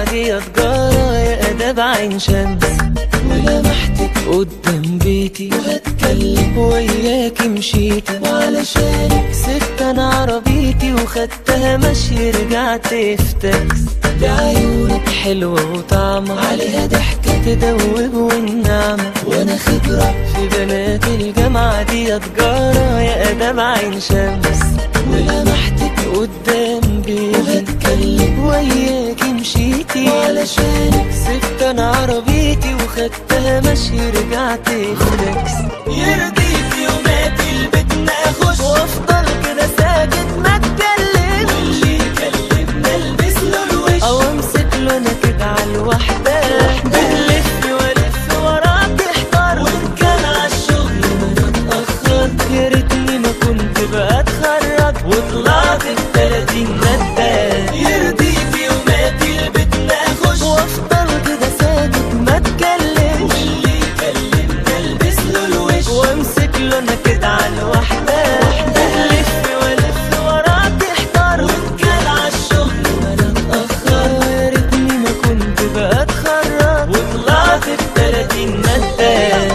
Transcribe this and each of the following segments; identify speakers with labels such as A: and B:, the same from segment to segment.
A: الجامعة دي تجارة يا أداب عين شمس ولمحتك قدام بيتي وهتكلم وياكي مشيتي وعلشانك سبت انا عربيتي وخدتها مشي رجعت في تاكس دي عيونك حلوة وطعمة عليها ضحكة تدوب والنعمة وانا خبرة في بنات الجامعة دي تجارة يا أداب عين شمس ولمحتك قدام بيتي وهتكلم وياكي مشيتي وعلشانك سبت انا عربيتي وخدتها مشي رجعت في تاكس يرضيك يومات البيت اخش وافضل كده ساكت ما اتكلم واللي يكلمنا البس له الوش او امسك له انا كده على الوحده بلف والف وراك احتار وان كان عالشغل ما اتاخرت يا ريتني ما كنت بقى اتخرج وطلعت ب 30 ماده يرضيك يومات البيت اخش وافضل كده ساكت ما اتكلم واللي يكلمنا البس له الوش وامسك له انا كده على الوحده الف والف وراك احتار وان كان عالشغل وانا اتاخر يا ريتني ما كنت بقى اتخرج وطلعت ب 30 ماده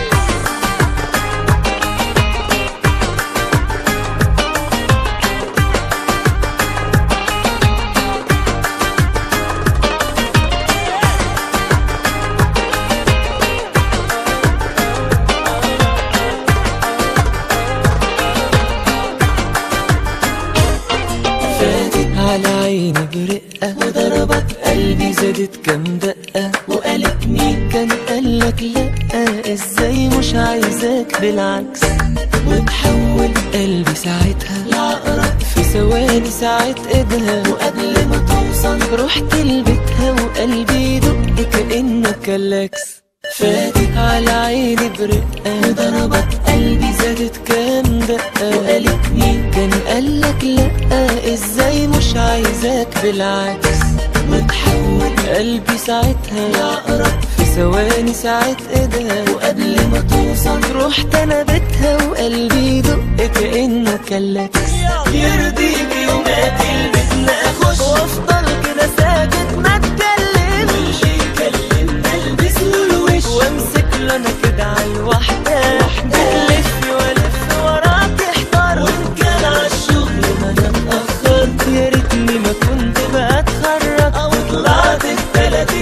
A: فاتت على عيني برقة وضربت قلبي زادت كام دقة وقالت مين كان قالك لأ ازاي مش عايزاك بالعكس وتحول قلبي ساعتها لعقرب في ثواني ساعة ايدها وقبل ما توصل رحت لبيتها وقلبي يدق كأنه كلاكس فاتت على عيني برقة وضربت قلبي زادت كام دقة وقالت مين كان قالك لأ ازاي مش عايزاك بالعكس وتحول قلبي ساعتها لعقرب في ثواني ساعة ايدها وقبل ما توصل رحت انا بيتها وقلبي يدق كأنه كلاكس يرضيك يومات البيت اخش وافضل كده ساكت ما اتكلم واللي يكلمنا البس له الوش وامسك له انا كده على الوحده الف والف وراك احتار وان كان عالشغل ما انا اتاخرت يا ريتني ما كنت بقى اتخرج او طلعت ب 30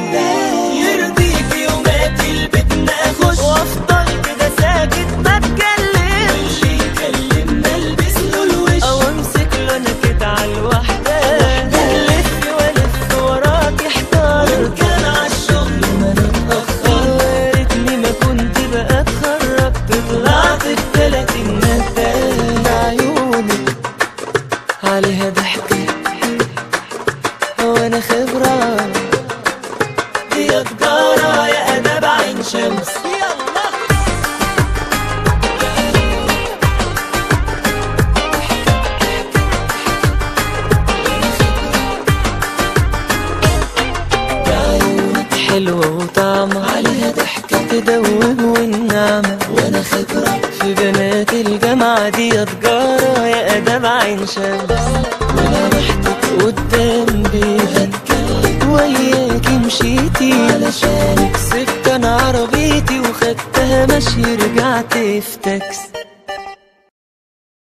A: يرضيك يومات البيت اخش وافضل كده ساكت ما اتكلم واللي يكلمنا البس له الوش او امسك له انا كده على الوحده الف والف وراك احتار وان كان عالشغل ما انا اتاخر يا ريتني ما كنت بقى اتخرجت طلعت ب 30 ماده عيونك عليها ضحكه وانا خبره دي تجاره يا اداب عين شمس يلا عيونك حلوة وطعمة عليها ضحكة تدوب والنعمة وانا خبرة في بنات الجامعة دي تجارة يا أداب عين شمس ولمحتك قدام بيتي وياكي مشيتي علشانك سبت انا عربيتي وخدتها مشي رجعت في تاكس